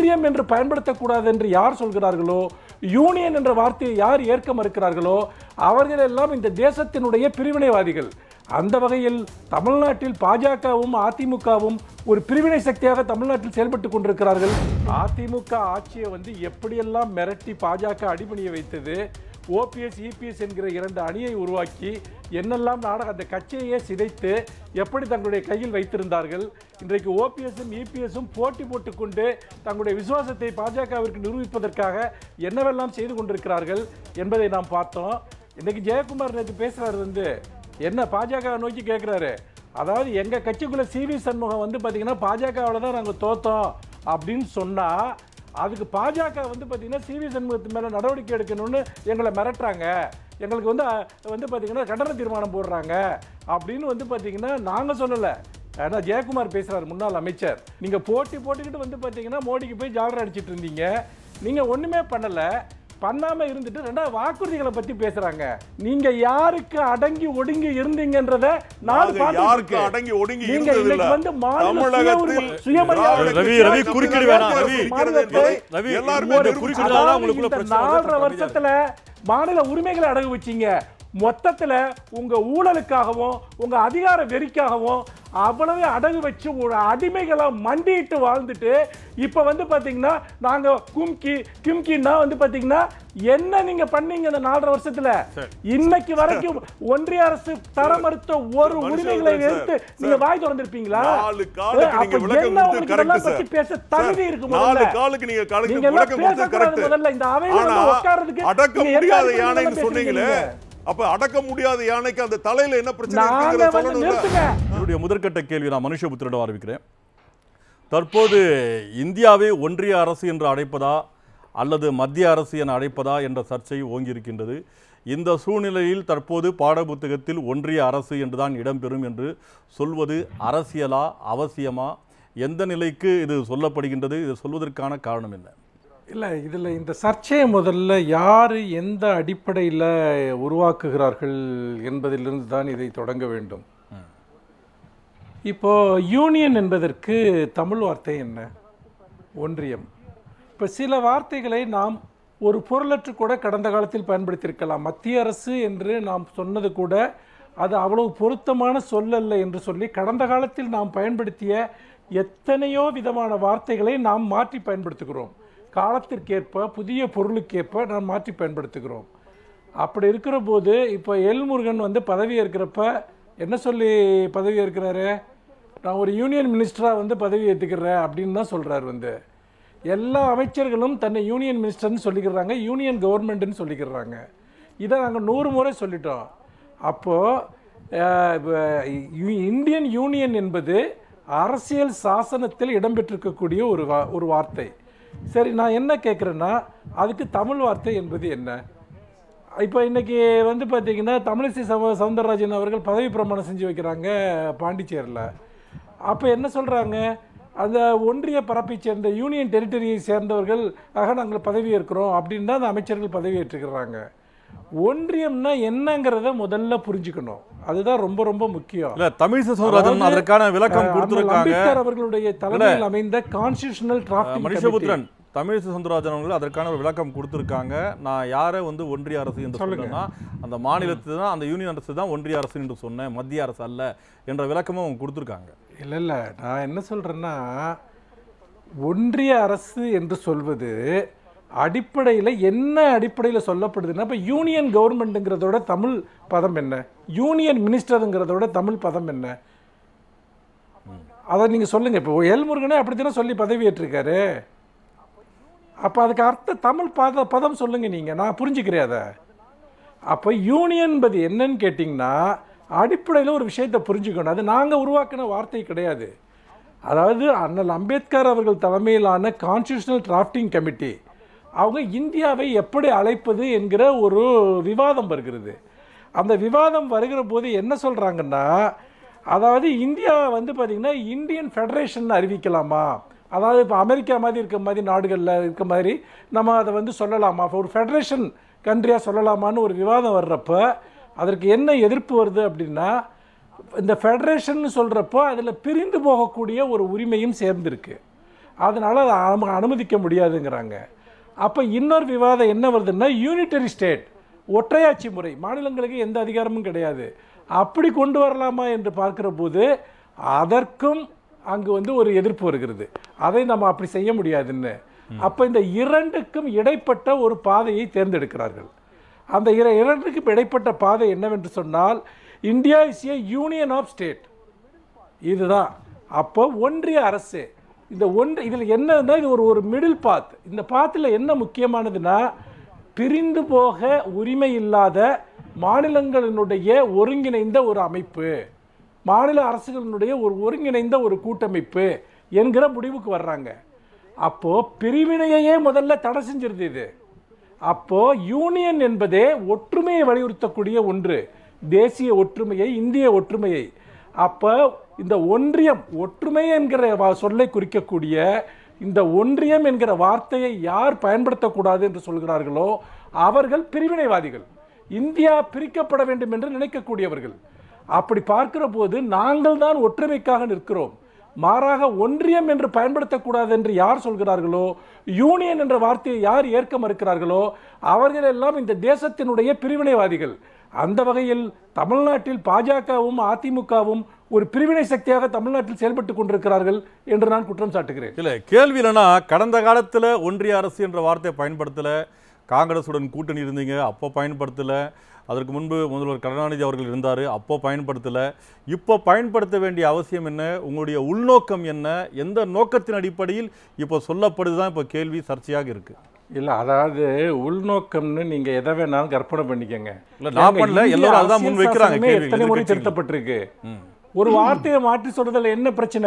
ஒன்றியம் என்று பயன்படுத்தக்கூடாது என்று யார் சொல்கிறார்களோ யூனியன் என்ற வார்த்தையை யார் ஏற்க மறுக்கிறார்களோ அவர்கள் எல்லாம் இந்த தேசத்தினுடைய பிரிவினைவாதிகள் அந்த வகையில் தமிழ்நாட்டில் பாஜகவும் அதிமுகவும் ஒரு பிரிவினை சக்தியாக தமிழ்நாட்டில் செயல்பட்டு கொண்டிருக்கிறார்கள் அதிமுக ஆட்சியை வந்து எப்படியெல்லாம் மிரட்டி பாஜக அடிபணிய வைத்தது ஓபிஎஸ் இபிஎஸ் என்கிற இரண்டு அணியை உருவாக்கி என்னெல்லாம் நாடக அந்த கட்சியையே சிதைத்து எப்படி தங்களுடைய கையில் வைத்திருந்தார்கள் இன்றைக்கு ஓபிஎஸும் இபிஎஸும் போட்டி போட்டுக்கொண்டு தங்களுடைய விசுவாசத்தை பாஜகவிற்கு நிரூபிப்பதற்காக என்னவெல்லாம் செய்து கொண்டிருக்கிறார்கள் என்பதை நாம் பார்த்தோம் இன்னைக்கு ஜெயக்குமார் நேற்று பேசுறாரு வந்து என்ன பாஜக நோக்கி கேட்குறாரு அதாவது எங்க கட்சிக்குள்ள சிவி சண்முகம் வந்து பாத்தீங்கன்னா பாஜகவில் தான் நாங்கள் தோத்தோம் அப்படின்னு சொன்னா அதுக்கு பாஜக வந்து பார்த்தீங்கன்னா சிவி சண்முகத்து மேலே நடவடிக்கை எடுக்கணும்னு எங்களை மிரட்டுறாங்க எங்களுக்கு வந்து அஹ், வந்து பார்த்தீங்கன்னா கண்டன தீர்மானம் போடுறாங்க அப்படின்னு வந்து பார்த்தீங்கன்னா நாங்கள் சொல்லலை ஏன்னா ஜெயக்குமார் பேசுறாரு முன்னாள் அமைச்சர் நீங்க போட்டி போட்டுக்கிட்டு வந்து பார்த்தீங்கன்னா மோடிக்கு போய் ஜாலர் அடிச்சிட்டு இருந்தீங்க நீங்க ஒண்ணுமே பண்ணல பண்ணாம இருந்துட்டு ரெண்டாவது வாக்குறுதிகளை பத்தி பேசுறாங்க நீங்க யாருக்கு அடங்கி ஒடுங்கி இருந்தீங்கன்றத நாடு நாங்க பார்த்துட்டு யாருக்கு இருக்கு. அடங்கி ஒடுங்கி நீங்க இருந்ததில்ல. இன்னைக்கு வந்து மாநில தமிழகத்தில் சுய- சுயமரியாதை திராவிட ரவி, கட்சி ரவி, குறுக்கிட வேணாம், ரவி. இருக்கிறது என்பதை ரவி, எல்லாருமே ஒரு நிரூபிச்சு குறுக்கிட அதாவது தான் உங்களுக்குள்ள இந்த பிரச்சனை வருது, நாலரை அப்புறம் வருஷத்துல மாநில உரிமைகளை அடகு வச்சீங்க மொத்தத்துல உங்க ஊழலுக்காகவும் உங்க அதிகார வெறிக்காகவும் அவ்வளவு அடகு வச்சு ஒரு அடிமைகளா மண்டிட்டு வாழ்ந்துட்டு இப்ப வந்து பாத்தீங்கன்னா நாங்க கும்கி கிம்கின்னா வந்து பாத்தீங்கன்னா என்ன நீங்க பண்ணீங்க இந்த நாலரை வருஷத்துல இன்னைக்கு வரைக்கும் ஒன்றிய அரசு தர மறுத்த ஒரு மனுஷன் உரிமைகளை சார், எடுத்து சார், நீங்க வாய் திறந்திருப்பீங்களா நாலு காலுக்கு அப்ப நீங்க விளக்கம் என்ன கொடுத்து உங்களுக்கு correct இதெல்லாம் சார். பத்தி பேச தகுதி இருக்கு நாலு முதல்ல காலுக்கு நீங்க கணக்கு நீங்க எல்லாம் விளக்கம் கொடுத்து பேசக்கூடாது correct. முதல்ல. இந்த அவையில ஆனா, வந்து உட்கார்றதுக்கு அடக்க நீங்க எந்த முடியாத அடிப்படையில யானைன்னு பேசுறீங்க சொன்னீங்களே நீங்க? அப்ப அடக்க முடியாத யானைக்கு அந்த தலையில என்ன பிரச்சனை நாங்க இருக்குங்கிறத வந்து சொல்லணும்ல நிறுத்துங்க என்னுடைய முதற்கட்ட கேள்வி நான் மனுஷபுத்திரிடம் ஆரம்பிக்கிறேன் தற்போது இந்தியாவை ஒன்றிய அரசு என்று அழைப்பதா அல்லது மத்திய அரசு என அழைப்பதா என்ற சர்ச்சை ஓங்கியிருக்கின்றது இந்த சூழ்நிலையில் தற்போது பாடப்புத்தகத்தில் ஒன்றிய அரசு என்றுதான் இடம்பெறும் என்று சொல்வது அரசியலா அவசியமா எந்த நிலைக்கு இது சொல்லப்படுகின்றது இது சொல்வதற்கான காரணம் என்ன இல்ல இதுல இந்த சர்ச்சையை முதல்ல யாரு எந்த அடிப்படையில் உருவாக்குகிறார்கள் என்பதிலிருந்து தான் இதை தொடங்க வேண்டும் இப்போ யூனியன் என்பதற்கு தமிழ் வார்த்தை என்ன ஒன்றியம் இப்போ சில வார்த்தைகளை நாம் ஒரு பொருளற்று கூட கடந்த காலத்தில் பயன்படுத்தியிருக்கலாம் மத்திய அரசு என்று நாம் சொன்னது கூட அது அவ்வளவு பொருத்தமான சொல்லல்ல என்று சொல்லி கடந்த காலத்தில் நாம் பயன்படுத்திய எத்தனையோ விதமான வார்த்தைகளை நாம் மாற்றி பயன்படுத்துகிறோம் காலத்திற்கேற்ப புதிய பொருளுக்கேற்ப நாம் மாற்றி பயன்படுத்துகிறோம் அப்படி இருக்கிற போது இப்போ எல் முருகன் வந்து பதவி ஏற்கிறப்ப என்ன சொல்லி பதவி ஏற்கிறாரு நான் ஒரு யூனியன் மினிஸ்டராக வந்து பதவி ஏற்றுக்கிறேன் அப்படின்னு தான் சொல்கிறார் வந்து எல்லா அமைச்சர்களும் தன்னை யூனியன் மினிஸ்டர்னு சொல்லிக்கிறாங்க யூனியன் கவர்மெண்ட்னு சொல்லிக்கிறாங்க இதை நாங்கள் நூறு முறை சொல்லிட்டோம் அப்போது இந்தியன் யூனியன் என்பது அரசியல் சாசனத்தில் இடம்பெற்றிருக்கக்கூடிய ஒரு வா ஒரு வார்த்தை சரி நான் என்ன கேட்குறேன்னா அதுக்கு தமிழ் வார்த்தை என்பது என்ன இப்போ இன்னைக்கு வந்து பார்த்தீங்கன்னா தமிழிசை சௌ சவுந்தரராஜன் அவர்கள் பதவி பிரமாணம் செஞ்சு வைக்கிறாங்க பாண்டிச்சேரியில் அப்போ என்ன சொல்கிறாங்க அந்த ஒன்றிய பரப்பை சேர்ந்த யூனியன் டெரிட்டரியை சேர்ந்தவர்கள் ஆக நாங்கள் பதவி ஏற்கிறோம் அப்படின்னு தான் அந்த அமைச்சர்கள் பதவி ஏற்றுக்கிறாங்க ஒன்றியம்னா என்னங்கிறத முதல்ல புரிஞ்சுக்கணும் அதுதான் ரொம்ப ரொம்ப முக்கியம் இல்ல தமிழிசை சவுந்தரராஜன் அதாவது, அதற்கான விளக்கம் அஹ், அண்ணல் கொடுத்திருக்காங்க அம்பேத்கர் அவர்களுடைய தலைமையில் அமைந்த கான்ஸ்டியூஷனல் டிராஃப்டிங் மனுஷபுத்திரன் தமிழிசை சவுந்தரராஜன் அவர்கள் அதற்கான ஒரு விளக்கம் கொடுத்திருக்காங்க நான் யாரை வந்து ஒன்றிய அரசு என்று சொன்னேன்னா அந்த மாநிலத்து தான் அந்த யூனியன் அரசு தான் ஒன்றிய அரசு என்று சொன்னேன் மத்திய அரசு அல்ல என்ற விளக்கமும் அவங்க கொடுத்திருக்காங்க இல்லை இல்லை நான் என்ன சொல்கிறேன்னா ஒன்றிய அரசு என்று சொல்வது அடிப்படையில் என்ன அடிப்படையில் சொல்லப்படுதுன்னா இப்போ யூனியன் கவர்மெண்ட்டுங்கிறதோட தமிழ் பதம் என்ன யூனியன் மினிஸ்டருங்கிறதோட தமிழ் பதம் என்ன அதை நீங்கள் சொல்லுங்கள் இப்போ எல் முருகனே அப்படித்தானே சொல்லி பதவி ஏற்றிருக்காரு அப்போ அதுக்கு அர்த்த தமிழ் பத பதம் சொல்லுங்க நீங்கள் நான் புரிஞ்சுக்கிறேன் அதை அப்போ யூனியன் என்பது என்னன்னு கேட்டிங்கன்னா அடிப்படையில் ஒரு விஷயத்தை புரிஞ்சுக்கணும் அது நாங்கள் உருவாக்கின வார்த்தை கிடையாது அதாவது அண்ணல் அம்பேத்கர் அவர்கள் தலைமையிலான கான்ஸ்டியூஷனல் டிராஃப்டிங் கமிட்டி அவங்க இந்தியாவை எப்படி அழைப்பது என்கிற ஒரு விவாதம் வருகிறது அந்த விவாதம் வருகிற போது என்ன சொல்கிறாங்கன்னா அதாவது இந்தியா வந்து பார்த்திங்கன்னா இந்தியன் ஃபெடரேஷன் அறிவிக்கலாமா அதாவது இப்போ அமெரிக்கா மாதிரி இருக்க மாதிரி நாடுகளில் இருக்க மாதிரி நம்ம அதை வந்து சொல்லலாமா இப்போ ஒரு ஃபெடரேஷன் கண்ட்ரியாக சொல்லலாமான்னு ஒரு விவாதம் வர்றப்ப அதற்கு என்ன எதிர்ப்பு வருது அப்படின்னா இந்த ஃபெடரேஷன் சொல்கிறப்போ அதில் பிரிந்து போகக்கூடிய ஒரு உரிமையும் சேர்ந்துருக்கு அதனால அதை அனு- அனுமதிக்க முடியாதுங்கிறாங்க அப்ப இன்னொரு விவாதம் என்ன வருதுன்னா யூனிட்டரி ஸ்டேட் ஒற்றையாட்சி முறை மாநிலங்களுக்கு எந்த அதிகாரமும் கிடையாது அப்படி கொண்டு வரலாமா என்று பார்க்கிற போது அதற்கும் அங்கு வந்து ஒரு எதிர்ப்பு வருகிறது அதை நம்ம அப்படி செய்ய முடியாதுன்னு அப்ப இந்த இரண்டுக்கும் இடைப்பட்ட ஒரு பாதையை தேர்ந்தெடுக்கிறார்கள் அந்த இர- இரண்டுக்கும் இடைப்பட்ட பாதை என்னவென்று சொன்னால் India is a union of state இதுதான் அப்போ ஒன்றிய அரசு இந்த ஒன்று இதில் என்னன்னா இது ஒரு ஒரு மிடில் பாத் இந்த பாத்தில் என்ன முக்கியமானதுன்னா பிரிந்து போக உரிமை இல்லாத மாநிலங்களினுடைய ஒருங்கிணைந்த ஒரு அமைப்பு மாநில அரசுகளினுடைய ஒரு ஒருங்கிணைந்த ஒரு கூட்டமைப்பு என்கிற முடிவுக்கு வர்றாங்க அப்போ பிரிவினையையே முதல்ல தடை செஞ்சிருது இது அப்போ யூனியன் என்பதே ஒற்றுமையை வலியுறுத்தக்கூடிய ஒன்று தேசிய ஒற்றுமையை இந்திய ஒற்றுமையை அப்ப இந்த ஒன்றியம் ஒற்றுமை என்கிற வா- சொல்லை குறிக்கக்கூடிய இந்த ஒன்றியம் என்கிற வார்த்தையை யார் பயன்படுத்தக்கூடாது என்று சொல்கிறார்களோ அவர்கள் பிரிவினைவாதிகள் இந்தியா பிரிக்கப்பட வேண்டும் என்று நினைக்கக்கூடியவர்கள் அப்படி பார்க்கிற போது நாங்கள் தான் ஒற்றுமைக்காக நிற்கிறோம் மாறாக ஒன்றியம் என்று பயன்படுத்தக்கூடாது என்று யார் சொல்கிறார்களோ யூனியன் என்ற வார்த்தையை யார் ஏற்க மறுக்கிறார்களோ அவர்கள் எல்லாம் இந்த தேசத்தினுடைய பிரிவினைவாதிகள் அந்த வகையில் தமிழ்நாட்டில் பாஜகவும் அதிமுகவும் ஒரு பிரிவினை சக்தியாக தமிழ்நாட்டில் செயல்பட்டு கொண்டிருக்கிறார்கள் என்று நான் குற்றம் சாட்டுகிறேன் இல்ல கேள்வி என்னன்னா கடந்த காலத்துல ஒன்றிய அரசு என்ற வார்த்தையை பயன்படுத்தல காங்கிரசுடன் கூட்டணி இருந்தீங்க அப்போ பயன்படுத்தல அதற்கு முன்பு முதல்வர் கருணாநிதி அவர்கள் இருந்தார் அப்போ பயன்படுத்தல இப்போ பயன்படுத்த வேண்டிய அவசியம் என்ன உங்களுடைய உள்நோக்கம் என்ன எந்த நோக்கத்தின் அடிப்படையில் இப்போ சொல்லப்படுதுதான் இப்போ கேள்வி சர்ச்சையாக இருக்கு இல்ல அதாவது உள்நோக்கம்னு நீங்க எதை வேணாலும் கற்பனை பண்ணிக்கங்க இல்ல, நான் ஏங்க, பண்ணல, இந்திய எல்லாரும் அதுதான் அரசியல் முன் வைக்கிறாங்க சாசனமே கேள்வி, எத்தனை முறை எதிர்க்கட்சிகள். திருத்தப்பட்டிருக்கு ஒரு வார்த்தையை மாற்றி சொல்றதுல என்ன பிரச்சனை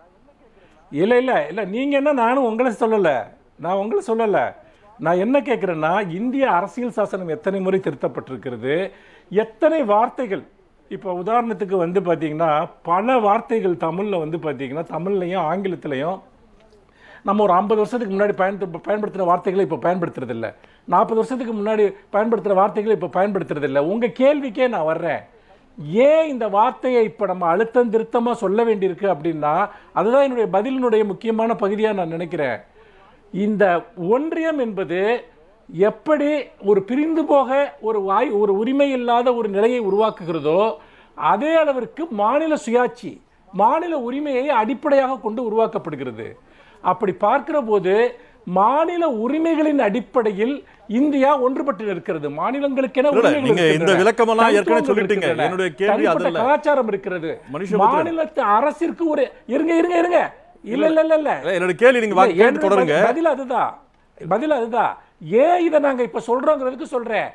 இல்ல இல்ல இல்ல நீங்க என்ன நானும் உங்களை சொல்லல நான் உங்களை சொல்லல நான் என்ன கேட்கிறேன்னா இந்திய அரசியல் சாசனம் எத்தனை முறை திருத்தப்பட்டிருக்கிறது எத்தனை வார்த்தைகள் இப்போ உதாரணத்துக்கு வந்து பார்த்தீங்கன்னா பல வார்த்தைகள் தமிழில் வந்து பார்த்தீங்கன்னா தமிழ்லையும் ஆங்கிலத்திலையும் நம்ம ஒரு ஐம்பது வருஷத்துக்கு முன்னாடி பயன்படுத்த பயன்படுத்துகிற வார்த்தைகளை இப்போ பயன்படுத்துறது இல்ல நாற்பது வருஷத்துக்கு முன்னாடி பயன்படுத்துகிற வார்த்தைகளை இப்போ பயன்படுத்துறது இல்ல உங்க கேள்விக்கே நான் வர்றேன் ஏன் இந்த வார்த்தையை இப்போ நம்ம அழுத்தம் திருத்தமாக சொல்ல வேண்டியிருக்கு அப்படின்னா அதுதான் என்னுடைய பதிலினுடைய முக்கியமான பகுதியாக நான் நினைக்கிறேன் இந்த ஒன்றியம் என்பது எப்படி ஒரு பிரிந்து போக ஒரு வாய் ஒரு உரிமை இல்லாத ஒரு நிலையை உருவாக்குகிறதோ அதே அளவிற்கு மாநில சுயாட்சி மாநில உரிமையை அடிப்படையாக கொண்டு உருவாக்கப்படுகிறது அப்படி பார்க்கிற போது மாநில உரிமைகளின் அடிப்படையில் இந்தியா ஒன்றுபட்டு இருக்கிறது மாநிலங்களுக்கென இல்ல, உரிமைகள் நீங்க இந்த இருக்கின்றன. விளக்கமெல்லாம் ஏற்கனவே தனித்துவங்கள் சொல்லிட்டீங்க. இருக்கின்றன. என்னுடைய கேள்வி தனிப்பட்ட அதல்ல. கலாச்சாரம் இருக்கிறது மனுஷபுத்திரன். மாநிலத்து அரசிற்கு ஒரு இருங்க இருங்க இருங்க இல்ல இல்ல இல்ல இல்ல இல்ல, என்னோட கேள்வி நீங்க வா- இல்ல, கேட்டு என்னுடைய தொடருங்க பதில் பதில் அதுதான் பதில் அதுதான் ஏன் இதை நாங்க இப்ப சொல்றோங்கிறதுக்கு சொல்றேன்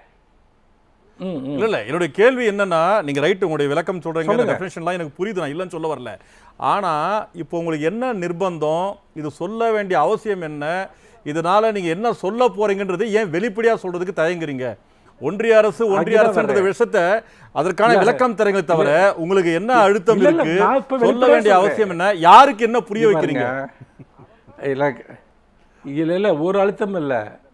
ம், ம். இல்ல இல்ல என்னுடைய கேள்வி என்னன்னா நீங்க ரைட் உங்களுடைய விளக்கம் சொல்றீங்க சொல்லுங்க. டெஃபினேஷன்லாம் எனக்கு புரியுது நான் இல்லைன்னு சொல்ல வரல ஆனா இப்போ உங்களுக்கு என்ன நிர்பந்தம் இது சொல்ல வேண்டிய அவசியம் என்ன இதனால நீங்க என்ன சொல்ல போறீங்கன்றது ஏன் வெளிப்படையா சொல்றதுக்கு தயங்குறீங்க ஒன்றிய அரசு ஒன்றிய அங்கதான் அரசுன்ற வர்றேன். விஷயத்தை அதற்கான இல்ல. விளக்கம் தரீங்களே தவிர உங்களுக்கு என்ன அழுத்தம் இல்ல, இல்ல, இருக்கு நான் இப்ப சொல்ல வெளிப்படையா வேண்டிய சொல்றேன். அவசியம் என்ன யாருக்கு என்ன புரிய இங்க வைக்கிறீங்க பாருங்க. இல்ல இல்ல இல்ல ஒரு அழுத்தம் இல்ல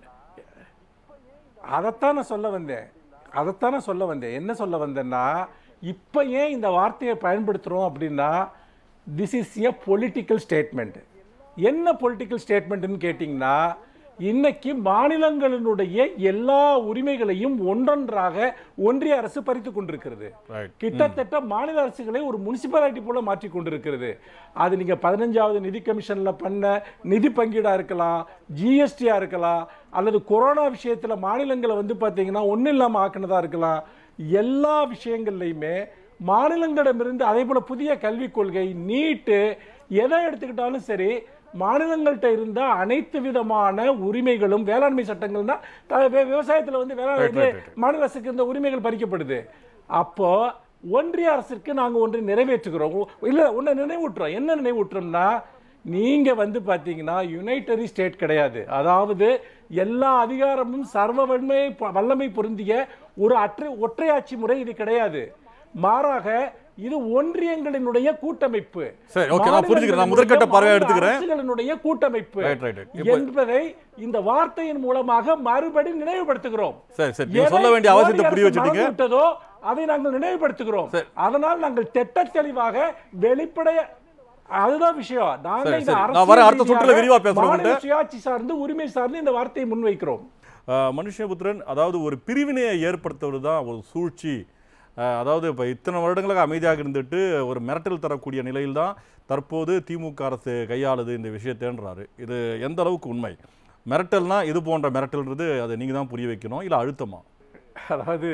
அதைத்தான் நான் சொல்ல வந்தேன் அதைத்தான் நான் சொல்ல வந்தேன் என்ன சொல்ல வந்தேன்னா இப்போ ஏன் இந்த வார்த்தையை பயன்படுத்துறோம் அப்படின்னா this is a political statement என்ன பொலிட்டிக்கல் ஸ்டேட்மெண்ட்னு கேட்டிங்கன்னா இன்னைக்கு மாநிலங்களினுடைய எல்லா உரிமைகளையும் ஒன்றொன்றாக ஒன்றிய அரசு பறித்து கொண்டிருக்கிறது Right. கிட்டத்தட்ட மாநில அரசுகளை ஒரு முனிசிபாலிட்டி போல மாற்றி கொண்டிருக்கிறது அது நீங்க பதினஞ்சாவது நிதி கமிஷன்ல பண்ண நிதி பங்கீடா இருக்கலாம் ஜிஎஸ்டியா இருக்கலாம் அல்லது கொரோனா விஷயத்துல மாநிலங்களை வந்து பாத்தீங்கன்னா ஒன்றும் இல்லாம ஆக்குனதா இருக்கலாம் எல்லா விஷயங்கள்லையுமே மாநிலங்களிடமிருந்து அதே போல புதிய கல்விக் கொள்கை நீட்டு எதை எடுத்துக்கிட்டாலும் சரி மாநிலங்கள்கிட்ட இருந்த அனைத்து விதமான உரிமைகளும் வேளாண்மை சட்டங்கள்னா த- வி- விவசாயத்துல வந்து வேளாண் Right, இது right, right. மாநில அரசுக்கு இந்த உரிமைகள் பறிக்கப்படுது அப்போ ஒன்றிய அரசுக்கு நாங்க ஒன்று நிறைவேற்றுகிறோம் ஒ- இல்ல ஒன்று நினைவூட்டுறோம் என்ன நினைவூட்டுறோம்னா நீங்க வந்து பாத்தீங்கன்னா யுனைடரி ஸ்டேட் கிடையாது அதாவது எல்லா அதிகாரமும் சர்வ வன்மை வல்லமை பொருந்திய ஒரு அற்றை ஒற்றையாட்சி முறை இது கிடையாது மாறாக இது ஒன்றியங்களினுடைய கூட்டமைப்பு சரி, okay, நான் புரிஞ்சுக்கிறேன். நான் முதற்கட்ட பார்வையா மாநில எடுத்துக்கிறேன். அரசுகளினுடைய கூட்டமைப்பு Right, right, right. இப்போ- என்பதை இந்த வார்த்தையின் மூலமாக மறுபடி நினைவுபடுத்துகிறோம் சரி சரி நீங்க எதை சொல்ல வேண்டிய அவசியத்தை மோடி புரிய அரசு வச்சுட்டீங்க மறந்து விட்டதோ அதை நாங்கள் நினைவுபடுத்துகிறோம் சரி. அதனால் நாங்கள் திட்ட தெளிவாக வெளிப்படைய அதுதான் விஷயம் நாங்க சரி, இந்த சரி. அரசியல் நான் வரேன். அடுத்த சுற்றுல ரீதியாக விரிவா பேசுறோம் மாநில உங்கள்ட்ட. சுயாட்சி சார்ந்து உரிமை சார்ந்து இந்த வார்த்தையை முன்வைக்கிறோம் அஹ், மனுஷபுத்திரன் அதாவது ஒரு பிரிவினையை ஏற்படுத்துவது தான் ஒரு சூழ்ச்சி அஹ், அதாவது இப்போ இத்தனை வருடங்களாக அமைதியாக இருந்துட்டு ஒரு மிரட்டல் தரக்கூடிய நிலையில் தான் தற்போது திமுக அரசு கையாளுது இந்த விஷயத்தேன்றாரு இது எந்த அளவுக்கு உண்மை மிரட்டல்னா இது போன்ற மிரட்டல்ன்றது அதை நீங்கள் தான் புரிய வைக்கணும் இல்லை அழுத்தமா அதாவது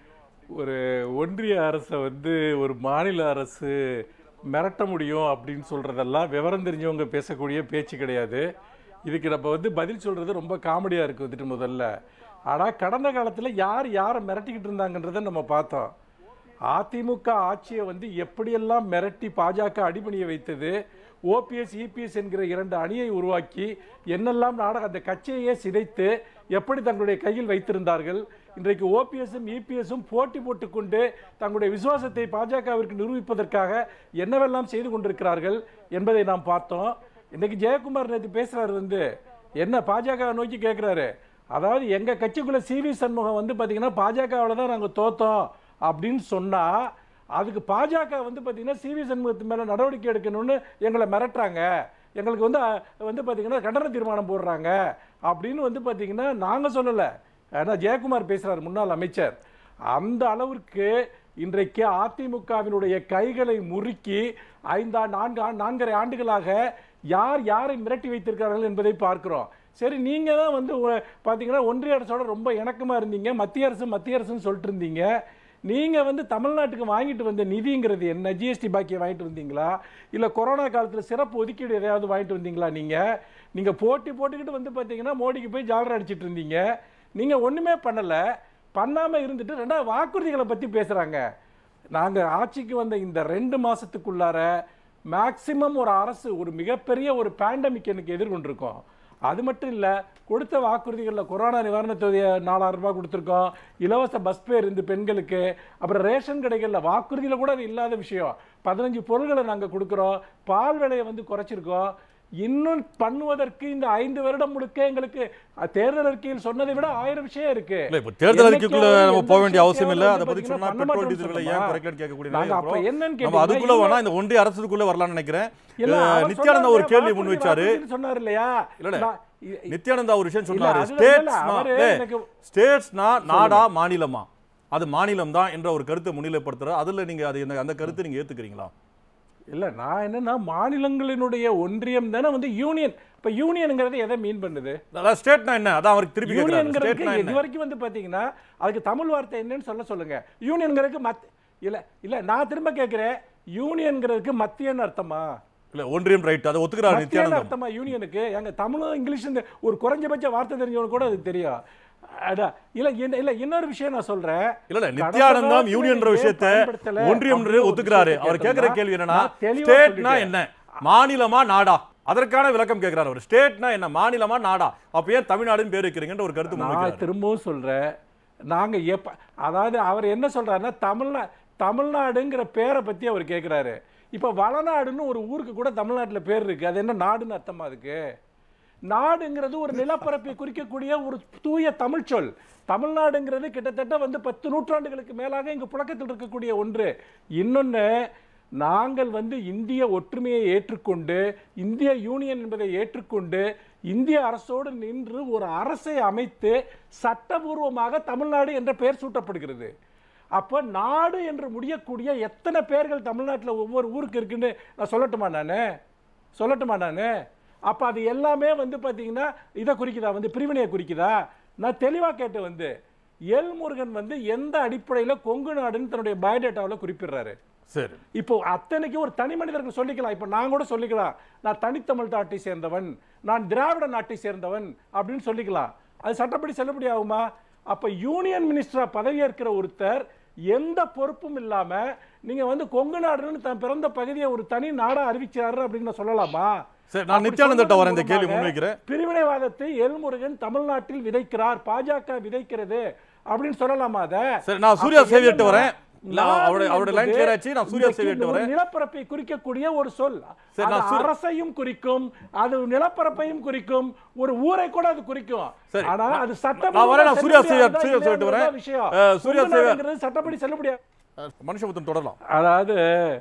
ஒரு ஒன்றிய அரசை வந்து ஒரு மாநில அரசு மிரட்ட முடியும் அப்படின்னு சொல்றதெல்லாம் விவரம் தெரிஞ்சவங்க பேசக்கூடிய பேச்சு கிடையாது இதுக்கு நம்ம வந்து பதில் சொல்றது ரொம்ப காமெடியா இருக்கு வந்துட்டு முதல்ல ஆனா கடந்த காலத்துல யார் யாரை மிரட்டிக்கிட்டு இருந்தாங்கன்றதை நம்ம பார்த்தோம் அதிமுக ஆட்சியை வந்து எப்படியெல்லாம் மிரட்டி பாஜக அடிபணிய வைத்தது ஓபிஎஸ் இபிஎஸ் என்கிற இரண்டு அணியை உருவாக்கி என்னெல்லாம் நாடகம் அந்த கட்சியையே சிதைத்து எப்படி தங்களுடைய கையில் வைத்திருந்தார்கள் இன்றைக்கு ஓபிஎஸும் இபிஎஸும் போட்டி போட்டுக்கொண்டு தங்களுடைய விசுவாசத்தை பாஜகவிற்கு நிரூபிப்பதற்காக என்னவெல்லாம் செய்து கொண்டிருக்கிறார்கள் என்பதை நாம் பார்த்தோம் இன்னைக்கு ஜெயக்குமார் நேற்று பேசுறாரு வந்து என்ன பாஜக நோக்கி கேட்கிறாரு அதாவது எங்க கட்சிக்குள்ள சிவி சண்முகம் வந்து பாத்தீங்கன்னா பாஜகவில் தான் நாங்க தோத்தோம் அப்படின்னு சொன்னா அதுக்கு பாஜக வந்து பாத்தீங்கன்னா சிவி சண்முகத்து மேல நடவடிக்கை எடுக்கணும்னு எங்களை மிரட்டுறாங்க எங்களுக்கு வந்து அஹ், வந்து பாத்தீங்கன்னா கண்டன தீர்மானம் போடுறாங்க அப்படின்னு வந்து பாத்தீங்கன்னா நாங்க சொல்லல ஆனா ஜெயக்குமார் பேசுறாரு முன்னாள் அமைச்சர் அந்த அளவிற்கு இன்றைக்கு அதிமுகவினுடைய கைகளை முறுக்கி ஐந்தா நான்கு ஆ- நான்கரை ஆண்டுகளாக யார் யாரை மிரட்டி வைத்திருக்கிறார்கள் என்பதை பார்க்கிறோம் சரி நீங்க தான் வந்து ஒ- பாத்தீங்கன்னா ஒன்றிய அரசோட ரொம்ப இணக்கமா இருந்தீங்க மத்திய அரசு மத்திய அரசுன்னு சொல்லிட்டு இருந்தீங்க நீங்க வந்து தமிழ்நாட்டுக்கு வாங்கிட்டு வந்த நிதிங்கிறது என்ன ஜிஎஸ்டி பாக்கியை வாங்கிட்டு வந்தீங்களா இல்ல கொரோனா காலத்துல சிறப்பு ஒதுக்கீடு எதையாவது வாங்கிட்டு வந்தீங்களா நீங்க நீங்க போட்டி போட்டுக்கிட்டு வந்து பாத்தீங்கன்னா மோடிக்கு போய் ஜாலர் அடிச்சிட்டு இருந்தீங்க நீங்க ஒண்ணுமே பண்ணல பண்ணாம இருந்துட்டு ரெண்டாவது வாக்குறுதிகளை பத்தி பேசுறாங்க நாங்க ஆட்சிக்கு வந்த இந்த ரெண்டு மாசத்துக்குள்ளார மேக்சிமம் ஒரு அரசு ஒரு மிகப்பெரிய ஒரு பேண்டமிக் எனக்கு எதிர்கொண்டிருக்கோம் அது மட்டும் இல்ல கொடுத்த வாக்குறுதிகளில் கொரோனா நிவாரண தொகை நாலாயிரம் ரூபாய் கொடுத்துருக்கோம் இலவச பஸ் பேர் இந்த பெண்களுக்கு அப்புறம் ரேஷன் கடைகளில் வாக்குறுதியில் கூட அது இல்லாத விஷயம் பதினஞ்சு பொருட்களை நாங்கள் கொடுக்குறோம் பால் விலையை வந்து குறைச்சிருக்கோம் இன்னும் பண்ணுவதற்கு இந்த ஐந்து வருடம் முழுக்க எங்களுக்கு அஹ், தேர்தல் அறிக்கையில் சொன்னதை விட ஆயிரம் விஷயம் இருக்கு இல்ல இப்போ தேர்தல் அறிக்கைக்குள்ள என்னைக்காவது நம்ம எந்த போக வேண்டிய அவசியம் இல்ல விஷயத்தையாவது அதை பத்தி பாத்தீங்கன்னா சொன்னா பண்ண பெட்ரோல் மாட்டோம்னு டீசல் விலை ஏன் சொன்னோமா? குறைக்கலன்னு கேட்கக்கூடிய நாங்க நிலை அப்ப இருக்கிறோம். என்னன்னு நம்ம கேட்டீங்கன்னா, அதுக்குள்ள இல்ல- வேணா இந்த ஒன்றிய அரசுக்குள்ள வரலாம்னு நினைக்கிறேன் இல்ல, அஹ், அவர் நித்யானந்தா ஒரு சொன்னாரு, கேள்வி முன் வாக்குறுதி வச்சாரு வாக்குறுதின்னு சொன்னாரு இல்லையா இல்ல, இல்ல. நான் இ- நித்யானந்தா ஒரு விஷயம் இல்ல, சொன்னாரு அதுல இல்ல, ஸ்டேட்ஸ்னா அவரு எனக்கு- ஸ்டேட்ஸ்னா நாடா மாநிலமா அது மாநிலம் தான் என்ற ஒரு கருத்தை முன்னிலைப்படுத்துறாரு அதுல நீங்க அது என்ன- அந்த கருத்தை நீங்க ஏத்துக்கிறீங்களா இல்ல நான் என்னன்னா மாநிலங்களினுடைய ஒன்றியம் தானே வந்து யூனியன் இப்ப யூனியன்ங்கிறது எதை மீன் பண்ணுது அதான் ஸ்டேட்னா என்ன அதான் அவருக்கு திருப்பி கேக்குறாரு யூனியன்ங்கிறதுக்கு ஸ்டேட்னா இது என்ன வரைக்கும் வந்து பாத்தீங்கன்னா அதுக்கு தமிழ் வார்த்தை என்னன்னு சொல்ல சொல்லுங்க யூனியன்ங்கிறதுக்கு மத் இல்ல இல்ல நான் திரும்ப கேக்குறேன் யூனியன்ங்கிறதுக்கு மத்தியன்னு அர்த்தமா இல்ல ஒன்றியம் ரைட் அதை ஒத்துக்கிறாரு மத்தியன்னு நித்யானந்தம் அர்த்தமா யூனியனுக்கு எங்க தமிழும் இங்கிலீஷ் ஒரு குறைஞ்சபட்ச வார்த்தை தெரிஞ்சவனுக்கு கூட அது தெரியும் அடா, இல்ல என்ன- இல்ல இன்னொரு விஷயம் நான் சொல்றேன் இல்ல இல்ல கடந்த நித்யானந்தம் காலத்துல யூனியன்ற ஏன் விஷயத்த பயன்படுத்தல ஒன்றியம் அப்படின்னு ஒரு ஒத்துக்கிறாரு விஷயத்தை அவர் கேக்குற கேட்டோம்னா, கேள்வி என்னன்னா நான் தெளிவா ஸ்டேட்னா சொல்லிட்டேன். என்ன மாநிலமா நாடா அதற்கான விளக்கம் கேக்குறாரு அவர் ஸ்டேட்னா என்ன மாநிலமா நாடா அப்ப ஏன் தமிழ்நாடுன்னு பேர் வைக்கிறீங்கன்ற ஒரு கருத்து நான் முன்வைக்கிறாரு திரும்பவும் சொல்றேன் நாங்க எப்ப அதாவது அவர் என்ன சொல்றாருன்னா தமிழ்நா தமிழ்நாடுங்கிற பேரை பத்தி அவர் கேக்குறாரு இப்ப வளநாடுன்னு ஒரு ஊருக்கு கூட தமிழ்நாட்டுல பேர் இருக்கு அது என்ன நாடுன்னு அர்த்தமா அதுக்கு நாடுங்கிறது ஒரு நிலப்பரப்பை குறிக்கக்கூடிய ஒரு தூய தமிழ் சொல் தமிழ்நாடுங்கிறது கிட்டத்தட்ட வந்து பத்து நூற்றாண்டுகளுக்கு மேலாக இங்கு புழக்கத்தில் இருக்கக்கூடிய ஒன்று இன்னொன்னு நாங்கள் வந்து இந்திய ஒற்றுமையை ஏற்றுக்கொண்டு இந்திய யூனியன் என்பதை ஏற்றுக்கொண்டு இந்திய அரசோடு நின்று ஒரு அரசை அமைத்து சட்டபூர்வமாக தமிழ்நாடு என்ற பெயர் சூட்டப்படுகிறது அப்ப நாடு என்று முடியக்கூடிய எத்தனை பெயர்கள் தமிழ்நாட்டில் ஒவ்வொரு ஊருக்கு இருக்குன்னு நான் சொல்லட்டுமா நான் சொல்லட்டுமா நான் அப்ப அது எல்லாமே வந்து பாத்தீங்கன்னா இதை குறிக்குதா வந்து பிரிவினையை குறிக்குதா நான் தெளிவா கேட்டேன் வந்து எல் முருகன் வந்து எந்த அடிப்படையில கொங்கு நாடுன்னு தன்னுடைய பயோடேட்டாவில் குறிப்பிடுறாரு சரி இப்போ அத்தனைக்கும் ஒரு தனி மனிதர்கள் சொல்லிக்கலாம் இப்போ நான் கூட சொல்லிக்கலாம் நான் தனித்தமிழ் நாட்டை சேர்ந்தவன் நான் திராவிட நாட்டை சேர்ந்தவன் அப்படின்னு சொல்லிக்கலாம் அது சட்டப்படி செல்லுபடி ஆகுமா அப்ப யூனியன் மினிஸ்டரா பதவியேற்கிற ஒருத்தர் எந்த பொறுப்பும் இல்லாம நீங்க வந்து கொங்கு நாடுன்னு தன் பிறந்த பகுதியை ஒரு தனி நாடா அறிவிச்சாரு அப்படின்னு நான் சொல்லலாமா சரி நான் அப்படி நித்யானந்தட்ட வரேன் இந்த சொல்வதன் கேள்வி மூலமாக முன்வைக்கிறேன் பிரிவினைவாதத்தை எல்முருகன் தமிழ்நாட்டில் விதைக்கிறார் பாஜக விதைக்கிறது அப்படின்னு சொல்லலாமா அத சரி நான் சூர்யா அப்ப சேவியர்ட்ட என்னன்னா, வரேன் இல்ல, நாடு அவருடைய அவருடைய லைன் என்பது கிளியர் ஆச்சு நான் சூர்யா இன்றைக்கு சேவியர்ட்ட ஒரு வரேன் நிலப்பரப்பை குறிக்கக்கூடிய ஒரு சொல் சரி, அது நான் சூ- அரசையும் குறிக்கும் அது நிலப்பரப்பையும் குறிக்கும் ஒரு ஊரை கூட அது குறிக்கும் சரி, ஆனா நான்- அது சட்டப்படி நான் வரேன், நான் சூர்யா செல்லுபடியாகுதா சேவியர் சூர்யா சொல்லிட்டு வரேன். இல்லையாங்கிறது விஷயம் அஹ், சூர்யா கொங்கு சேவியர். நாடுங்கிறது சட்டப்படி செல்லுபடியா மனுஷபுத்தன் தொடரலாம் அதாவது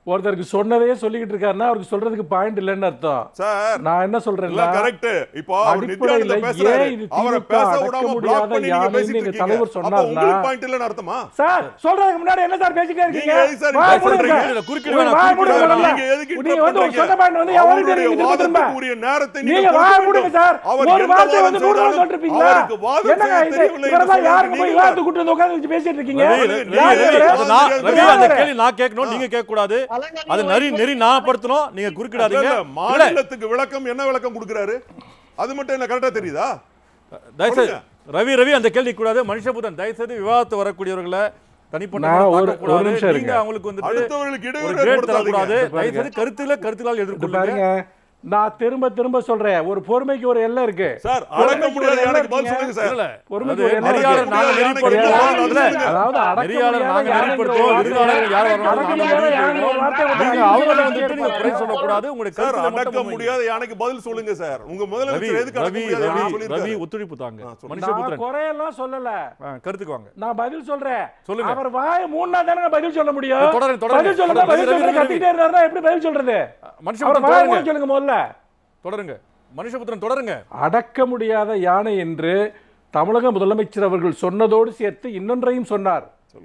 ஒருத்தருக்கு சொன்னதையே சொல்லிக்கிட்டு இருக்காருன்னா அவருக்கு சொல்றதுக்கு பாயிண்ட் இல்லைன்னு அர்த்தம் சார் நான் என்ன இல்ல சொல்றேன்னா கரெக்ட் இப்போ அவர் அடிப்படையில நித்யானந்த பேசுறாரு ஏன் இது அவரை திமுக பேச அடக்க விடாம முடியாத பிளாக் பண்ணி நீங்க யானைன்னு பேசிட்டு எங்க இருக்கீங்க தலைவர் அப்ப சொன்னாருன்னா- உங்களுக்கு பாயிண்ட் இல்லன்னு அர்த்தமா சார் சொல்றதுக்கு முன்னாடி என்ன சார் பேசிட்டே இருக்கீங்க நீங்க எதுக்கு சார் வாய் இப்படி மூடுங்க. சொல்றீங்க? குறுக்கிட உங்க வேணாம், வாய் குறுக்கிட மூடுங்க வேணாம். முதல்ல. நீங்க எதுக்கு நீங்க வந்து ஒரு interrupt சொந்த பாயிண்ட் வந்து எவ்வளவு அவருடைய தெரியும் திரும்ப திரும்ப வாதத்துக்குரிய நேரத்தை நீங்க நீங்க கொடுக்க வாய் வேண்டும். மூடுங்க சார் அவர் ஒரு எந்த வார்த்தை வாதம் வந்து நூறு செய்தாலும் வாரம் சொல்லிருப்பீங்களா அவருக்கு வாதம் என்னங்க செய்ய இது தெரியவில்லை என்று இவரெல்லாம் யாருங்க போய் சொல்றீங்க. விவாதத்தை கூட்டு வந்து உட்கார்ந்து வச்சு பேசிட்டு இருக்கீங்க ரவி, ரவி, ரவி, யார் ரவி, இவரு? அது நான் ரவி, யார் அந்த இவரு? கேள்வி நான் கேட்கணும் நீங்க கேட்க கூடாது அது நரி நெறி நான் படுத்தணும் நீங்க குறுக்கிடாதீங்க இல்ல, இல்ல, மாநிலத்துக்கு விளக்கம் என்ன விளக்கம் கொடுக்கிறாரு அது மட்டும் என்ன கரெக்டா தெரியுதா தயவுசெய்து சொல்லுங்க. ரவி ரவி அந்த கேள்வி கூடாது மனுஷபுதன் தயவுசெய்து விவாதத்து வரக்கூடியவர்களை தனிப்பட்ட நான் முறையில் ஒரு- பார்க்கக் கூடாது. ஒரு நிமிஷம் நீங்க இருங்க. அவங்களுக்கு வந்துட்டு அடுத்தவர்களுக்கு ஒரு இடையூறு கிரேட் ஏற்படுத்தாதீங்க. தரக்கூடாது இது பாருங்க. தயவுசெய்து கருத்துல கருத்தினால் இது எதிர்கொள்ளுங்க பாருங்க நான் திரும்ப திரும்ப சொல்றேன் ஒரு பொறுமைக்கு ஒரு எல்லை இருக்கு சார் அடக்க பொறுமைக்கு முடியாத ஒரு எல்லை யானைக்கு பதில் இருக்குங்க. சொல்லுங்க சார் இல்ல பொறுமைக்கு அது ஒரு எல்லை நெறியாளர் இருக்கு. நாங்க யானைக்கு நெறிப்படுத்துவோம் பதில் இல்ல சொல்லுங்க. அதாவது அடக்க நெறியாளர் முடியாத நாங்க யானைங்கிற நெறிப்படுத்துவோம் வார்த்தை விருதாளர்கள் யார் வரணும் அடக்க நாங்க முடியாத நெறிப்படுத்துவோம். யானைங்கிற ஒரு வார்த்தை வந்து நீங்க ஐந்து அவங்கள நிமிஷம் வந்துட்டு நீங்க குறை இருப்பாங்க. சொல்லக்கூடாது உங்களுடைய சார் கருத்துல அடக்க மட்டும் முன்வைங்க. முடியாத யானைக்கு பதில் சொல்லுங்க சார் உங்க ரவி முதலமைச்சர் எதுக்கு அடக்க ரவி முடியாது ரவி சொல்லியிருக்காரு ரவி ஒத்துழைப்பு தாங்க ஆ, சொல்லுங்க. நான் மனுஷபுத்திரன் குறையெல்லாம் சொல்லல ஆ, கருத்துக்கு வாங்க நான் பதில் சொல்றேன் சொல்லுங்க. அவர் வாய மூணா தானே பதில் சொல்ல முடியும் தொடருங்க, தொடருங்க. பதில் சொல்லுங்க தொடருங்க. பதில் ரவி, சொல்லுங்க ரவி, கத்திட்டே இருந்தாருன்னா எப்படி பதில் சொல்றது அவர் மனுஷபுத்திரன் வாய தொடருங்க மூட சொல்லுங்க முதல்ல தொடருங்க மனுஷபுத்திரன் தொடருங்க அடக்க முடியாத யானை என்று தமிழக முதலமைச்சர் அவர்கள் சொன்னதோடு சேர்த்து இன்னொன்றையும் சொன்னார்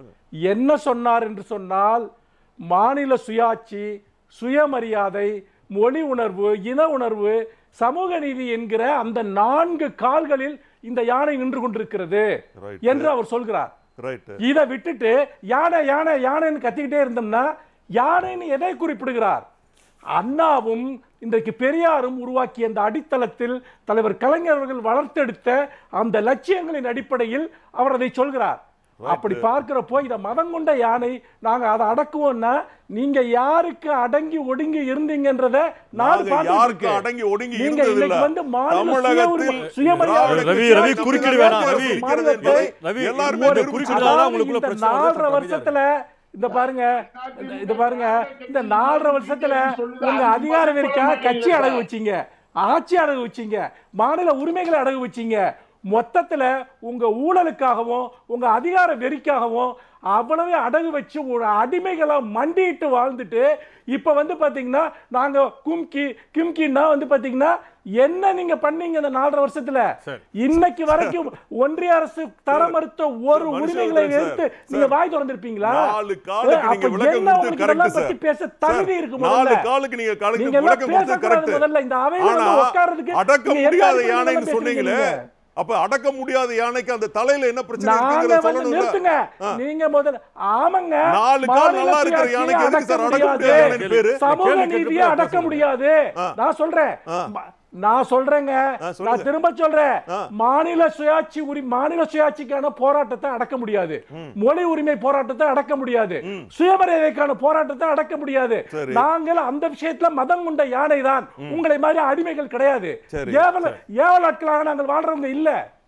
என்ன சொன்னார் என்று சொன்னால் மாநில சுயாட்சி சுயமரியாதை மொழி உணர்வு இன உணர்வு சமூக நீதி என்கிற அந்த நான்கு கால்களில் இந்த யானை நின்று கொண்டிருக்கிறது Right. என்று அவர் சொல்கிறார் ரைட் இதை விட்டுட்டு யானை யானை யானைன்னு கத்திக்கிட்டே இருந்தோம்னா யானைன்னு எதை குறிப்பிடுகிறார் அண்ணாவும் இன்றைக்கு பெரியாரும் உருவாக்கிய அந்த அடித்தளத்தில் தலைவர் கலைஞர் அவர்கள் வளர்த்தெடுத்த அந்த லட்சியங்களின் அடிப்படையில் அவர் அதை சொல்கிறார் அப்படி பார்க்கிறப்போ இத மதம் கொண்ட யானை நாங்க அதை அடக்குவோம்னா நீங்க யாருக்கு அடங்கி ஒடுங்கி இருந்தீங்கன்றத நான் நாங்க பார்த்துட்டு யாருக்கு இருக்கேன். அடங்கி ஒடுங்கி நீங்க இருந்தது இன்னைக்கு இல்ல. வந்து மாநில தமிழகத்தில் சுய- சுயமரியாதை திராவிட ரவி, கட்சி ரவி, ஆட்சி குறுக்கிட இருக்கிறது வேணாம், என்பதை ரவி. இருக்கிறது என்பதை ரவி, எல்லாருமே ஒரு நிரூபிச்சு குறுக்கிட அதாவது உங்களுக்குள்ள இந்த பிரச்சனை நாலரை வருது, வருஷத்துல இந்த பாருங்க இந்த- இது பாருங்க இந்த நாலரை வருஷத்துல உங்க அதிகாரம் இருக்கா கட்சி அடகு வச்சீங்க ஆட்சி அடகு வச்சீங்க மாநில உரிமைகளை அடகு வச்சீங்க மொத்தத்துல உங்க ஊழலுக்காகவும் உங்க அதிகார வெறிக்காகவும் அவ்வளவே அடகு வச்சு ஒரு அடிமைகளா மண்டிட்டு வாழ்ந்துட்டு இப்ப வந்து பாத்தீங்கன்னா நாங்க கும்கி கிம்கின்னா வந்து பாத்தீங்கன்னா என்ன நீங்க பண்ணீங்க இந்த நாலரை வருஷத்துல சரி. இன்னைக்கு வரைக்கும் ஒன்றிய அரசு தர மறுத்த ஒரு சார், உரிமைகளை மனுஷன் எடுத்து சார், நீங்க சார், வாய் திறந்திருப்பீங்களா நாலு காலுக்கு அப்ப நீங்க விளக்கம் என்ன கொடுத்து உங்களுக்கு இதெல்லாம் correct பத்தி சார். பேச தகுதி இருக்கு நாலு முதல்ல காலுக்கு நீங்க கணக்கு நீங்க எல்லாம் விளக்கம் கொடுத்து பேசக்கூடாது கரெக்ட் முதல்ல இந்த அவையில ஆனா வந்து உட்கார்றதுக்கு அடக்க நீங்க என்ன முடியாத இப்படி யானைன்னு இதெல்லாம் சொன்னீங்களே பேசுறீங்க? அப்ப அடக்க முடியாத யானைக்கு அந்த தலையில என்ன பிரச்சனை நாங்க இருக்குங்கிறத வந்து சொல்லணும்ல நிறுத்துங்க ஆ. நீங்க முதல்ல ஆமாங்க நாலு கால் மாநில நல்லா இருக்கிற சுயாட்சியை யானைக்கு எதுக்கு அடக்க சார் அடக்க முடியாது. முடியாத யானைன்னு பேரு சமூக கேள்வி கேட்டு நீதியை போய் அடக்க பேசுங்க. முடியாது நான் சொல்றேன் ம- நான் சொல்றேங்க ஆ, சொல்லுங்க. நான் திரும்ப சொல்றேன் ஆ. மாநில சுயாட்சி உரி மாநில சுயாட்சிக்கான போராட்டத்தை அடக்க முடியாது மொழி உரிமை போராட்டத்தை அடக்க முடியாது சுயமரியாதைக்கான போராட்டத்தை அடக்க முடியாது சரி. நாங்கள் அந்த விஷயத்துல மதம் கொண்ட யானை தான் உங்களை மாதிரி அடிமைகள் கிடையாது சரி, ஏவல ஏவல் ஆட்களாக நாங்கள் வாழ்றவங்க இல்ல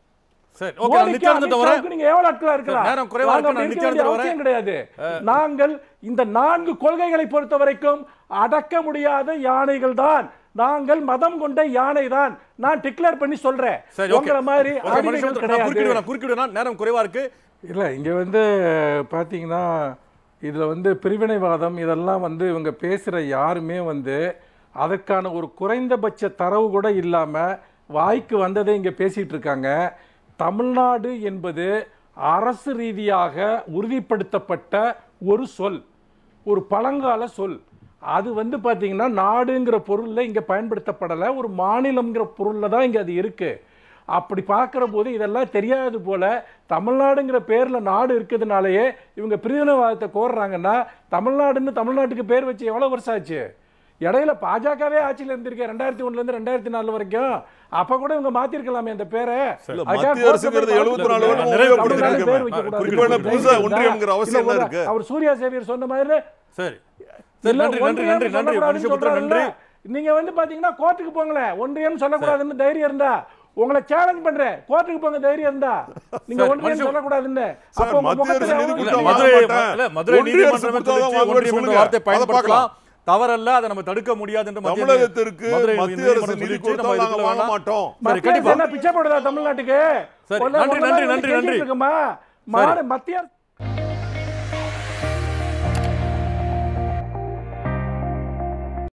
சரி ஓகே நான் மோடிக்கு, நித்யானந்த வரேன் அமித்ஷாவுக்கு நீங்க எவ்வளவு ஆட்களா இருக்கலாம்? நேரம் குறைவா நாங்க இருக்கு, நான் அப்படி இருக்க வேண்டிய நித்யானந்தர் அவசியம் கிடையாது நாங்கள் இந்த நான்கு கொள்கைகளை பொறுத்த வரைக்கும் அடக்க முடியாத யானைகள் தான் நாங்கள் மதம் கொண்ட யானை தான் நான் டிக்ளேர் பண்ணி சொல்றேன் சரி ஓகே உங்களை மாதிரி ஓகே அடிமைகள் மனுஷபுத்திரன் நான் கிடையாது குறுக்கிடுவேன் குறுக்கிடுவேன் நேரம் குறைவா இருக்கு இல்லை இங்கே வந்து பார்த்தீங்கன்னா இதில் வந்து பிரிவினைவாதம் இதெல்லாம் வந்து இவங்க பேசுகிற யாருமே வந்து அதற்கான ஒரு குறைந்தபட்ச தரவு கூட இல்லாமல் வாய்க்கு வந்ததை இங்கே பேசிகிட்டு இருக்காங்க தமிழ்நாடு என்பது அரசு ரீதியாக உறுதிப்படுத்தப்பட்ட ஒரு சொல் ஒரு பழங்கால சொல் அது வந்து பார்த்தீங்கன்னா நாடுங்கிற பொருளில் இங்கே பயன்படுத்தப்படலை ஒரு மாநிலங்கிற பொருளில் தான் இங்கே அது இருக்குது அப்படி பார்க்குற போது இதெல்லாம் தெரியாது போல தமிழ்நாடுங்கிற பேரில் நாடு இருக்கிறதுனாலயே இவங்க பிரிவினைவாதத்தை கோர்றாங்கன்னா தமிழ்நாடுன்னு தமிழ்நாட்டுக்கு பேர் வச்சு எவ்வளோ வருஷம் ஆச்சு இடையில பாஜகவே ஆட்சியில் இருந்திருக்கேன் ரெண்டாயிரத்தி ஒண்ணுலேருந்து ரெண்டாயிரத்தி நாலு வரைக்கும் அப்போ கூட இவங்க மாத்திருக்கலாமே அந்த பேரை இல்ல, அதுக்காக மத்திய அரசுங்கிறது கோர்ட்டு 74 வருடம் தமிழ்நாடு உபயோகப்படுத்திட்டு பேர் இருக்கேன். வைக்கக்கூடாது. இப்போ என்ன புதுசா இல்ல, ஒன்றியம்ங்கிற அவசியம் என்ன இல்ல, இருக்கு அவர் சூர்யா சேவியர் சொன்ன மாதிரி சரி சரி இல்ல, நன்றி நன்றி ஒன்றியம் நன்றி நன்றி சொல்லக்கூடாதுன்னு மனுஷபுத்திரன் நன்றி சொல்றாருல்ல. நீங்க வந்து பாத்தீங்கன்னா கோர்ட்டுக்கு போங்களேன் ஒன்றியம் சொல்லக்கூடாதுன்னு தைரியம் இருந்தா உங்களை சேலஞ்ச் பண்றேன் கோர்ட்டுக்கு போங்க தைரியம் இருந்தா நீங்க சரி, ஒன்றியம் மனுஷன் சொல்லக்கூடாதுன்னு சார், அப்போ உங்க மத்திய முகத்துல அரசு நிதி எவ்வளவு இல்ல, கொடுத்தா தெரியும்? மதுரை வாங்க மாட்டேன். இல்ல, மதுரை ஒன்றிய அரசு நீதிமன்றமே கொடுத்தா சொல்லிச்சு, வாங்குவேன்னு ஒன்றியம் என்ற சொல்லுங்க. வார்த்தை அதை பயன்படுத்தலாம் தவறல்ல அதை நம்ம தடுக்க முடியாது என்று மத்திய தமிழகத்திற்கு மதுரை மத்திய நீதிமன்றம் அரசு நிதி சொல்லிச்சு, கொடுத்தா நம்ம நாங்க இதுக்குள்ள வாங்க வேணாம். மாட்டோம் சரி மத்திய அரசு கண்டிப்பா என்ன பிச்சை போடுதா தமிழ்நாட்டுக்கு சரி, ஒண்ணு- நன்றி, ஒண்ணு நன்றி, மாதிரி நன்றி, பேசிட்டு நன்றி. இருக்கோமா? மாநில- மத்திய அரசு